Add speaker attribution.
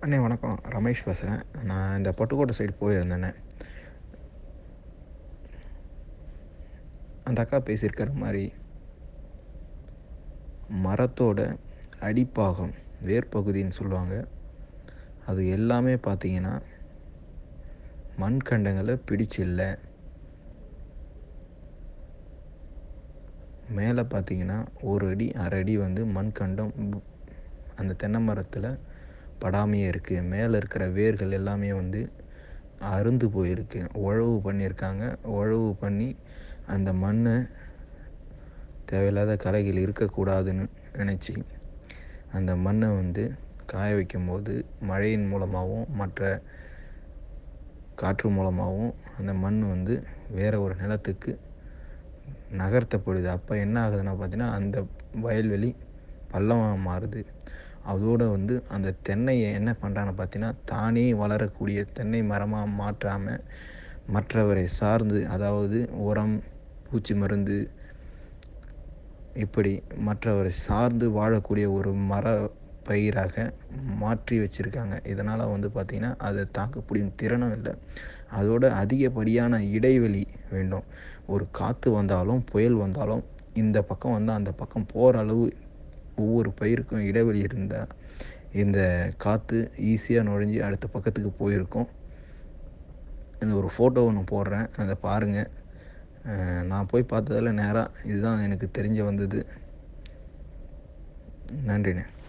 Speaker 1: அண்ணே வணக்கம் ரமேஷ் பேசுகிறேன் நான் இந்த பட்டுக்கோட்டை சைடு போயிருந்தேண்ணே அந்த அக்கா பேசியிருக்கிற மாதிரி மரத்தோட அடிப்பாகம் வேர்பகுதின்னு சொல்லுவாங்க அது எல்லாமே பார்த்தீங்கன்னா மண்கண்டங்களை பிடிச்சில்ல மேலே பார்த்தீங்கன்னா ஒரு அடி அரை அடி வந்து மண்கண்டம் அந்த தென்னை மரத்தில் படாமையே இருக்குது மேலே இருக்கிற வேர்கள் எல்லாமே வந்து அருந்து போயிருக்கு உழவு பண்ணியிருக்காங்க உழவு பண்ணி அந்த மண்ணை தேவையில்லாத கரைகள் இருக்கக்கூடாதுன்னு நினச்சி அந்த மண்ணை வந்து காய வைக்கும்போது மழையின் மூலமாகவும் மற்ற காற்று மூலமாகவும் அந்த மண் வந்து வேறு ஒரு நிலத்துக்கு நகர்த்தப்படுது அப்போ என்ன ஆகுதுன்னா பார்த்தீங்கன்னா அந்த வயல்வெளி பள்ளமாக மாறுது அதோடு வந்து அந்த தென்னையை என்ன பண்ணுறான்னு பார்த்தீங்கன்னா தானே வளரக்கூடிய தென்னை மரமாக மாற்றாமல் மற்றவரை சார்ந்து அதாவது உரம் பூச்சி மருந்து இப்படி மற்றவரை சார்ந்து வாழக்கூடிய ஒரு மர பயிராக மாற்றி வச்சுருக்காங்க இதனால் வந்து பார்த்திங்கன்னா அதை தாக்கக்கூடிய திறனும் இல்லை அதோட அதிகப்படியான இடைவெளி வேண்டும் ஒரு காற்று வந்தாலும் புயல் வந்தாலும் இந்த பக்கம் வந்தால் அந்த பக்கம் போகிற அளவு ஒவ்வொரு பயிருக்கும் இடைவெளி இருந்தால் இந்த காற்று ஈஸியாக நுழைஞ்சி அடுத்த பக்கத்துக்கு போயிருக்கும் இந்த ஒரு ஃபோட்டோ ஒன்று போடுறேன் அதை பாருங்கள் நான் போய் பார்த்ததில் நேராக இதுதான் எனக்கு தெரிஞ்ச வந்தது நன்றிண்ணே